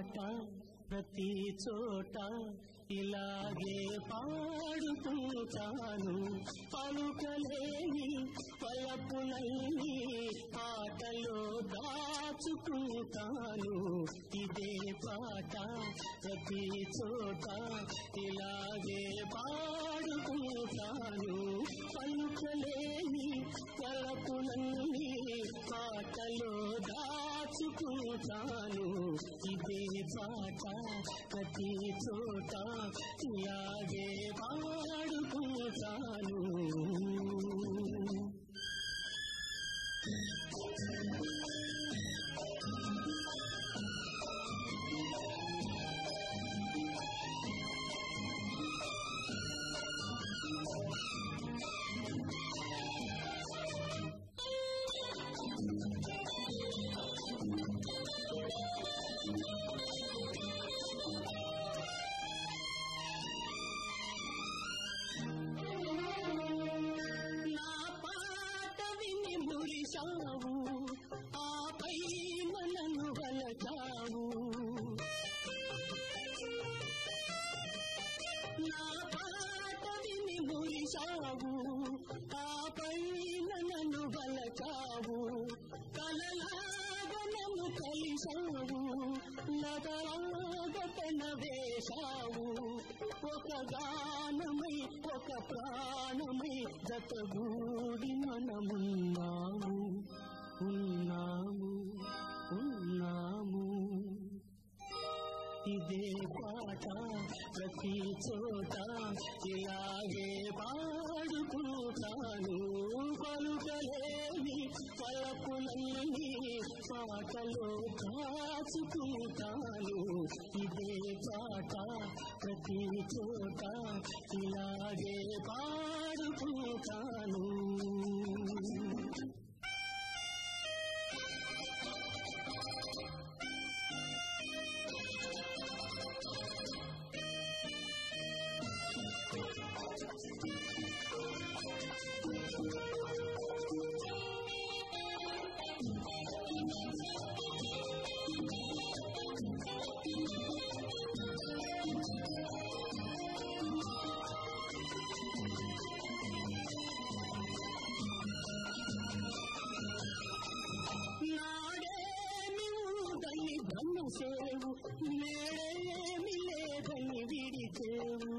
పాట ప్రతి చోట ఇలాగే పాడుకుంటాను పలుకలేని పలపులన్నీ పాటలో దాచుకుంటాను ఇదే పాట ప్రతి చోట ఇలాగే పాడుకుంటాను పలుకలేని పలపులన్నీ పాటలో దాచుకుంటాను ఇదే పాట ప్రతి చోట ఇలాగే పాడుకుంటాను నా పాట విని మురిశావు ఆపై నన్ను వలచావు నా పాట విని మురిశావు ఆపై నన్ను వలచావు కలలాగా నన్ను కలిశావు నగలాగా తన వేశావు ఒక గానమై ఒక ప్రాణమై జతగూడి మనమున్నాము ఉన్నాము ఉన్నాము ఇదే పాట ప్రతి చోట ఇలాగే పాడుకుంటాను పలుకలేని పలపులన్నీ పాటలో కాచుకుంటాను ఇదే పాట ప్రతి చోట ఇలాగే పాడుకుంటాను నాడేమి ఉందని బ్రహ్మసేవు నేడేమి లేదని విడిచేవు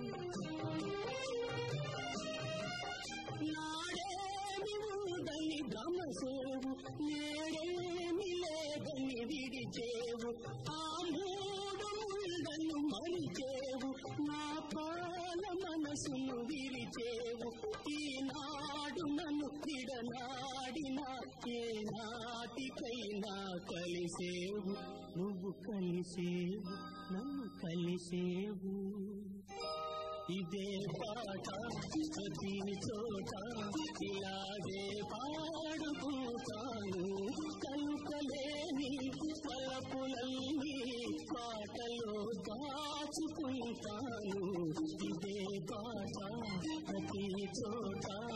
నాడేమి ఉందని బ్రహ్మసేవు నేడేమి లేదని విడిచేవు ఆ మూడు ముళ్ళను మరిచేవు నా పాల మనసును విరిచేవు ఈనాడు నన్ను విడనాడిన ఏ నాటికైనా కలిసేవు నువ్వు కలిసేవు నన్ను కలిసేవు ఇదే పాట ప్రతి చోట ఇలాగే పాడుకుంటాను కలుకలేని పలపులన్నీ పాటలో దాచుకుంటాను ఇదే పాట ప్రతి చోట